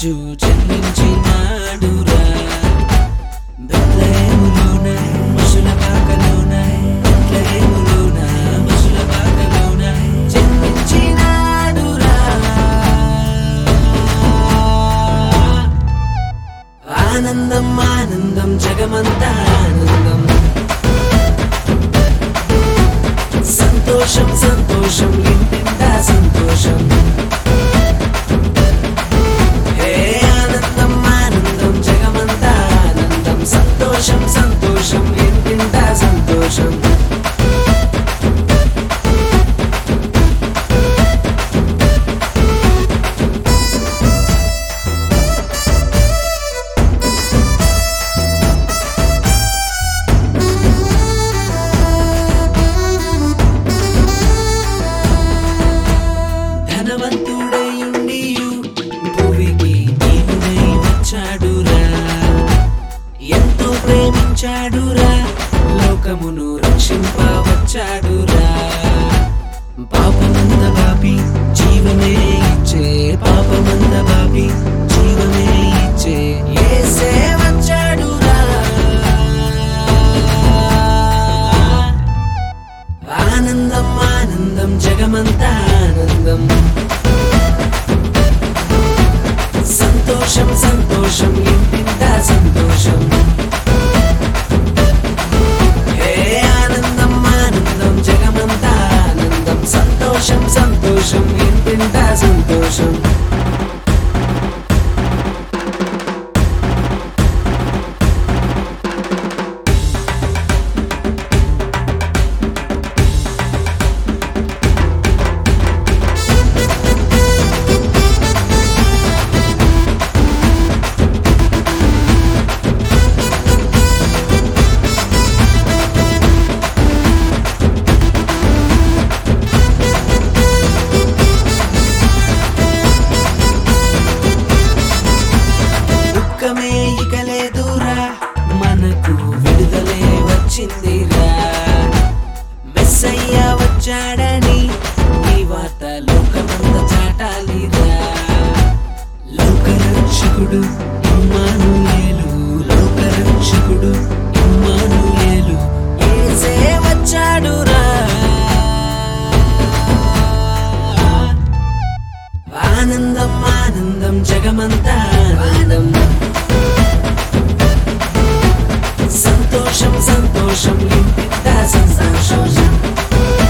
రాజు జన్మించినాడురా బెత్లెహేములోన పశుల పాకలోన బెత్లెహేములోన పశుల పాకలోన జన్మించినాడురా ఆనందం ఆనందం జగమంతా ఆనందం సంతోషం సంతోషం ఇంటింటా సంతోషం హే ఆనందం ఆనందం జగమంతా ఆనందం సంతోషం సంతోషం ఇంటింటా సంతోషం ధనవంతుడయుండియు భూమికి దీనుడై వచ్చాడురా ఎంతో ప్రేమించాడురా లోకమును రక్షింప వచ్చాడురా పాపమంద బాపి జీవమే ఇచ్చే పాపమంద బాపి జీవమే ఇచ్చే యేసే వచ్చాడురా ఆనందం ఆనందం జగమంతా ఆనందం సంతోషం సంతోషం ఇంటింటా సంతోషం హే ఆనందం ఆనందం జగమంతా ఆనందం సంతోషం సంతోషం ఇంటింటా సంతోషం దుఃఖమే ఇక లేదురా మనకు విడుదలే వచ్చిందిరా మెస్సయ్య వచ్చాడని నీ వార్త లోకమంత చాటాలిరా లోకరక్షకుడు ఇమ్మానుయేలు లోకరక్షకుడు ఇమ్మానుయేలు యేసే వచ్చాడురా ఆనందం ఆనందం జగమంతా ఆనందం సంతోషం సంతోషం ఇంటింటా సంతోషం